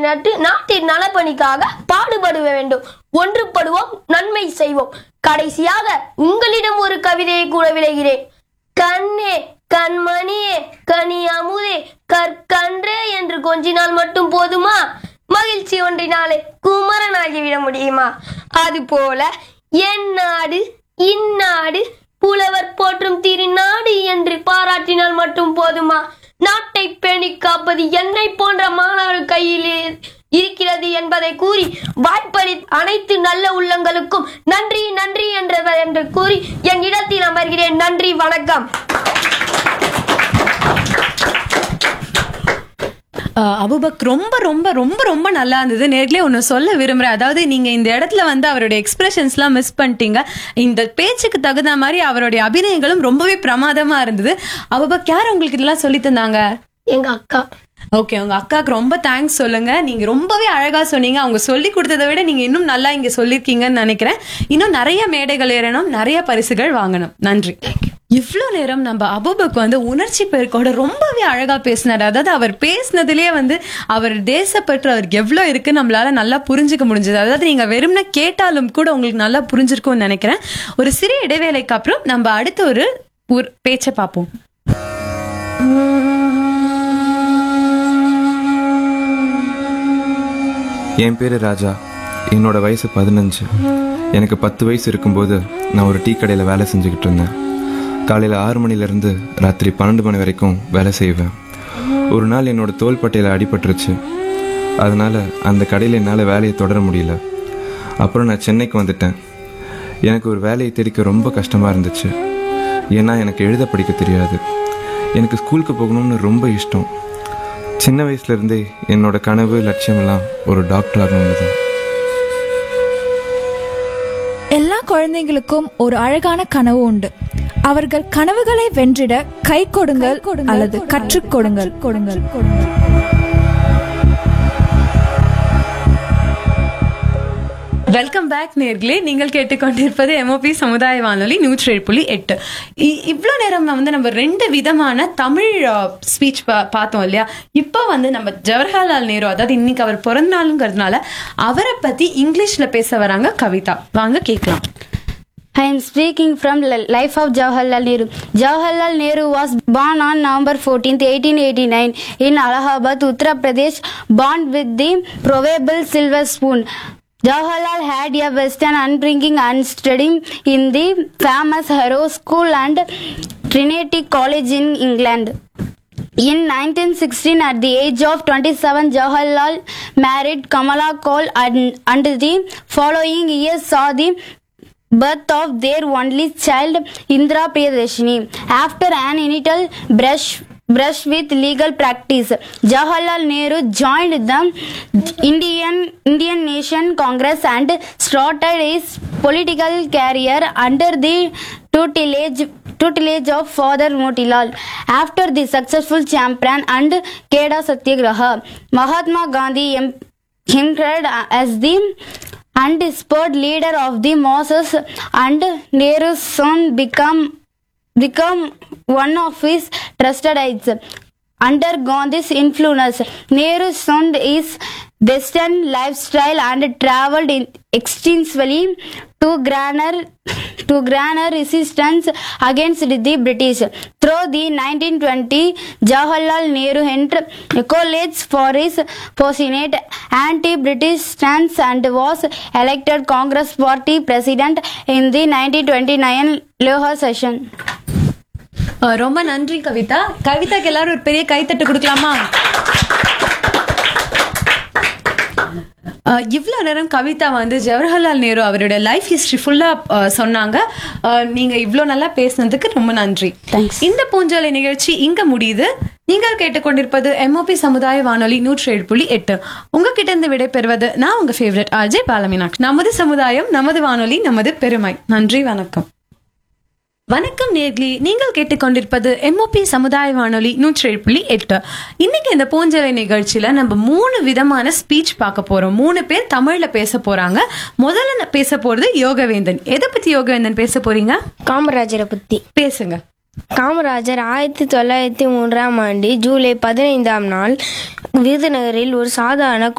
நட்டு நாட்டின் நலப்பணிக்காக பாடுபட வேண்டும் ஒன்றுபடுவோம் நன்மை செய்வோம் கடைசியாக உங்களிடம் ஒரு கவிதையை கூட விளைகிறேன் கண்ணே கண்மணியே கனி அமுதே கற்கன்றே என்று கொஞ்சினால் மட்டும் போதுமா மகிழ்ச்சி ஒன்றினாலே குமரனாகிவிட முடியுமா அதுபோல என் நாடு இந்நாடு புலவர் போற்றும் திருநாடு என்று பாராட்டினால் மட்டும் போதுமா நாட்டை பேணி காப்பது என்னை போன்ற மாணவர் கையில் இரு- இருக்கிறது என்பதை கூறி வாய்ப்பளி அனைத்து நல்ல உள்ளங்களுக்கும் நன்றி நன்றி என்ற என்று கூறி என் இடத்தில் அமர்கிறேன் நன்றி வணக்கம் அஹ் அபுபக் ரொம்ப ரொம்ப ரொம்ப ரொம்ப நல்லா இருந்தது நேர்களே ஒன்று சொல்ல விரும்புறேன் அதாவது நீங்க இந்த இடத்துல வந்து அவருடைய எக்ஸ்பிரஷன்ஸ்லாம் மிஸ் பண்ணிட்டீங்க இந்த பேச்சுக்கு தகுந்த மாதிரி அவருடைய அபிநயங்களும் ரொம்பவே பிரமாதமா இருந்தது அபுபக் யார் உங்களுக்கு இதெல்லாம் சொல்லி தந்தாங்க எங்க அக்கா ஓகே உங்க அக்காவுக்கு ரொம்ப தேங்க்ஸ் சொல்லுங்க நீங்க ரொம்பவே அழகா சொன்னீங்க அவங்க சொல்லி கொடுத்ததை விட நீங்க இன்னும் நல்லா இங்க சொல்லிருக்கீங்கன்னு நினைக்கிறேன் இன்னும் நிறைய மேடைகள் ஏறணும் நிறைய பரிசுகள் வாங்கணும் நன்றி இவ்வளோ நேரம் நம்ம அபுபக் வந்து உணர்ச்சி பெருக்கோட ரொம்பவே அழகா பேசினார் அதாவது அவர் பேசினதுலயே வந்து அவர் தேசப்பற்று அவருக்கு எவ்வளோ இருக்கு நம்மளால நல்லா புரிஞ்சுக்க முடிஞ்சது அதாவது நீங்க வெறும்னா கேட்டாலும் கூட உங்களுக்கு நல்லா புரிஞ்சிருக்கும்னு நினைக்கிறேன் ஒரு சிறிய இடைவேளைக்கு அப்புறம் நம்ம அடுத்த ஒரு ஒரு பேச்சை பார்ப்போம் என் பேர் ராஜா என்னோட வயசு பதினஞ்சு எனக்கு பத்து வயசு இருக்கும்போது நான் ஒரு டீ கடையில் வேலை செஞ்சுக்கிட்டு இருந்தேன் காலையில் ஆறு மணிலேருந்து ராத்திரி பன்னெண்டு மணி வரைக்கும் வேலை செய்வேன் ஒரு நாள் என்னோட தோள்பட்டையில் அடிபட்டுருச்சு அதனால் அந்த கடையில் என்னால் வேலையை தொடர முடியல அப்புறம் நான் சென்னைக்கு வந்துட்டேன் எனக்கு ஒரு வேலையை தேடிக்க ரொம்ப கஷ்டமாக இருந்துச்சு ஏன்னா எனக்கு எழுத படிக்க தெரியாது எனக்கு ஸ்கூலுக்கு போகணும்னு ரொம்ப இஷ்டம் சின்ன வயசுல இருந்தே என்னோட கனவு லட்சியமெல்லாம் ஒரு டாக்டர் ஆகணும்னு தான் எல்லா குழந்தைங்களுக்கும் ஒரு அழகான கனவு உண்டு அவர்கள் கனவுகளை வென்றிட கை கொடுங்கள் அல்லது கற்றுக் கொடுங்கள் கொடுங்கள் கொடுங்கள் வெல்கம் பேக் நேர்களே நீங்கள் கேட்டுக்கொண்டிருப்பது எம்ஓபி சமுதாய வானொலி நூற்றி ஏழு புள்ளி எட்டு இ- இவ்வளோ நேரம் நான் வந்து நம்ம ரெண்டு விதமான தமிழ் ஸ்பீச் பார்த்தோம் இல்லையா இப்போ வந்து நம்ம ஜவஹர்லால் நேரு அதாவது இன்னைக்கு அவர் பிறந்த நாளுங்கிறதுனால அவரை பத்தி இங்கிலீஷ்ல பேச வராங்க கவிதா வாங்க கேட்கலாம் I am speaking from L- Life of Jawaharlal Nehru. Jawaharlal Nehru was born on November 14th, 1889 in Allahabad, Uttar Pradesh, born with the proverbial silver spoon. Jawaharlal had a Western upbringing and studied in the famous Harrow School and Trinity College in England. In 1916, at the age of 27, Jawaharlal married Kamala Kaul and, and the following year saw the birth of their only child Indra Priyadarshini. After an initial brush brush with legal practice, Jawaharlal Nehru joined the Indian Indian Nation Congress and started his political career under the tutelage tutelage of Father Motilal. After the successful champion and Keda Satyagraha, Mahatma Gandhi em- emerged as the undisputed leader of the masses and Nehru's son become become one of his trusted aides. Under Gandhi's influence, Nehru shunned his Western lifestyle and traveled in extensively to grander to grander resistance against the British. Through the 1920, Jawaharlal Nehru entered college for his passionate anti-British stance and was elected Congress Party president in the 1929 Lahore session. அஹ் ரொம்ப நன்றி கவிதா கவிதாக்கு எல்லாரும் ஒரு பெரிய கைத்தட்டு கொடுக்கலாமா அஹ் இவ்வளவு நேரம் கவிதா வந்து ஜவஹர்லால் நேரு அவருடைய லைஃப் ஹிஸ்டரி ஃபுல்லா சொன்னாங்க அஹ் நீங்க இவ்ளோ நல்லா பேசுனதுக்கு ரொம்ப நன்றி இந்த பூஞ்சாலை நிகழ்ச்சி இங்க முடியுது நீங்கள் கேட்டுக்கொண்டிருப்பது எம்ஓபி சமுதாய வானொலி நூற்றி ஏழு புள்ளி எட்டு உங்ககிட்ட இருந்து விடைபெறுவது நான் உங்க ஃபேவரட் அஜய் பாலமீனாக் நமது சமுதாயம் நமது வானொலி நமது பெருமை நன்றி வணக்கம் வணக்கம் நேர்களே நீங்கள் கேட்டுக்கொண்டிருப்பது எம்ஓபி சமுதாய வானொலி நூற்றி ஏழு புள்ளி எட்டு இன்னைக்கு இந்த பூஞ்சலை நிகழ்ச்சியில நம்ம மூணு விதமான ஸ்பீச் பார்க்க போறோம் மூணு பேர் தமிழ்ல பேச போறாங்க முதல்ல நான் பேச போறது யோகவேந்தன் எதை பத்தி யோகவேந்தன் பேச போறீங்க காமராஜரை பத்தி பேசுங்க காமராஜர் ஆயிரத்தி தொள்ளாயிரத்தி மூன்றாம் ஆண்டு ஜூலை பதினைந்தாம் நாள் விருதுநகரில் ஒரு சாதாரண